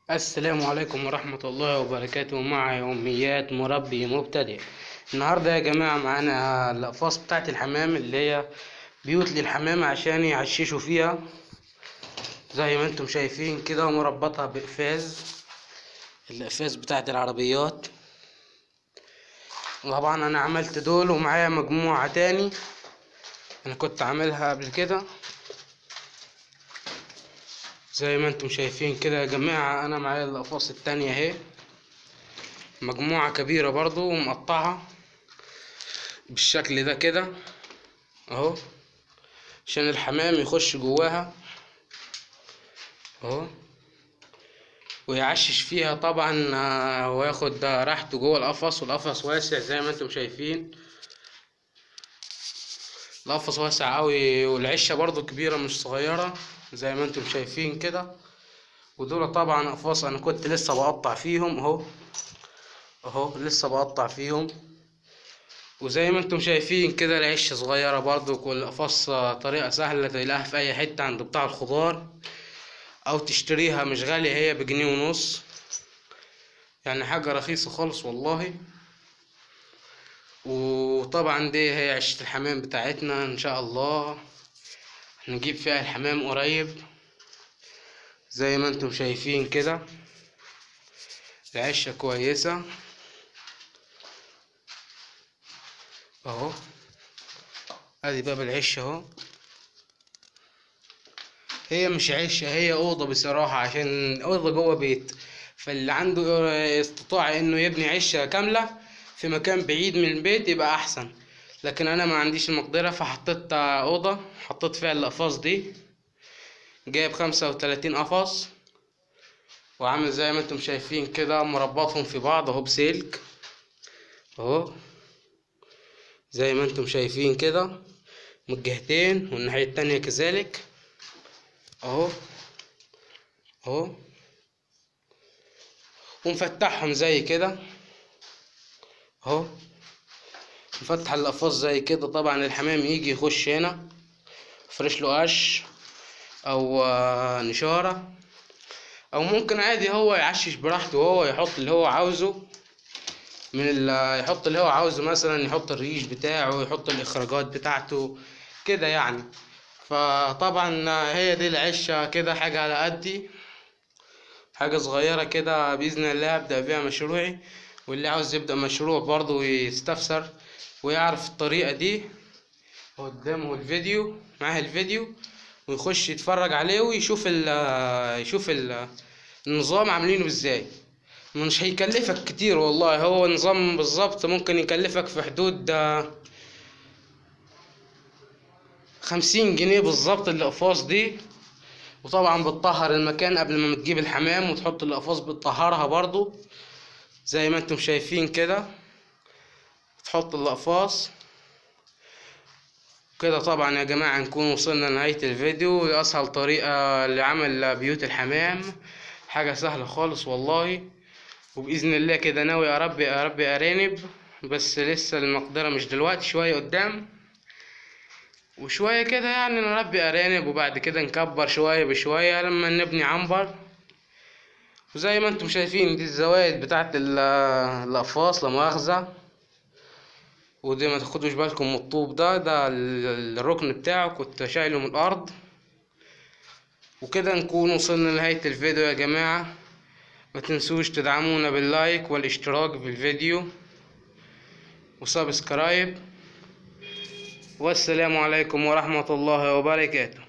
السلام عليكم ورحمة الله وبركاته مع يوميات مربي مبتدئ النهاردة يا جماعة معانا الأقفاص بتاعت الحمام اللي هي بيوت للحمام عشان يعششوا فيها زي ما انتم شايفين كده مربطة بإقفاز الإقفاز بتاعت العربيات طبعا أنا عملت دول ومعايا مجموعة تاني أنا كنت عاملها قبل كده زي ما انتم شايفين كده يا جماعة انا معايا الاقفاص التانية اهي مجموعة كبيرة برضو ومقطعة بالشكل ده كده اهو عشان الحمام يخش جواها اهو ويعشش فيها طبعا آه، وياخد راحته جوه القفص والقفص واسع زي ما انتم شايفين القفص واسع قوي والعشة برضو كبيرة مش صغيرة زي ما انتم شايفين كده ودول طبعا اقفاص انا كنت لسه بقطع فيهم اهو اهو لسه بقطع فيهم وزي ما انتم شايفين كده العشة صغيرة برضو والاقفاص طريقة سهلة تلاقيها في اي حتة عند بتاع الخضار او تشتريها مش غالية هي بجنيه ونص يعني حاجة رخيصة خالص والله وطبعا دي هي عشة الحمام بتاعتنا ان شاء الله نجيب فيها الحمام قريب زي ما انتم شايفين كده العشة كويسة اهو ادي باب العشة اهو هي مش عشة هي أوضة بصراحة عشان أوضة جوه بيت فاللي عنده استطاع إنه يبني عشة كاملة في مكان بعيد من البيت يبقى أحسن لكن أنا ما عنديش المقدرة فحطيت أوضة حطيت فيها الأقفاص دي جايب خمسة وتلاتين قفص وعامل زي ما انتم شايفين كده مربطهم في بعض اهو بسلك اهو زي ما انتم شايفين كده من الجهتين والناحية التانية كذلك اهو اهو ومفتحهم زي كده اهو نفتح القفص زي كده طبعا الحمام يجي يخش هنا فرش له قش او آه، نشارة او ممكن عادي هو يعشش براحته وهو يحط اللي هو عاوزه من ال يحط اللي هو عاوزه مثلا يحط الريش بتاعه يحط الاخراجات بتاعته كده يعني فطبعا هي دي العشة كده حاجة على قدي حاجة صغيرة كده بإذن الله أبدأ بيها مشروعي واللي عاوز يبدأ مشروع برضه يستفسر ويعرف الطريقة دي قدامه الفيديو معاه الفيديو ويخش يتفرج عليه ويشوف ال يشوف ال النظام عاملينه ازاي مش هيكلفك كتير والله هو نظام بالظبط ممكن يكلفك في حدود خمسين جنيه بالظبط الأقفاص دي وطبعا بتطهر المكان قبل ما تجيب الحمام وتحط الأقفاص بتطهرها برضو زي ما انتم شايفين كده تحط الأقفاص كده طبعا يا جماعة نكون وصلنا لنهاية الفيديو أسهل طريقة لعمل بيوت الحمام حاجة سهلة خالص والله وبإذن الله كده ناوي أربي أربي أرانب بس لسه المقدرة مش دلوقتي شوية قدام وشوية كده يعني نربي أرانب وبعد كده نكبر شوية بشوية لما نبني عنبر وزي ما انتم شايفين دي الزوايد بتاعت ال- الأقفاص لا مؤاخذة ودي ما تاخدوش بالكم من الطوب ده ده ال- الركن بتاعه كنت شايله من الأرض وكده نكون وصلنا لنهاية الفيديو يا جماعة ما تنسوش تدعمونا باللايك والاشتراك بالفيديو وسبسكرايب والسلام عليكم ورحمة الله وبركاته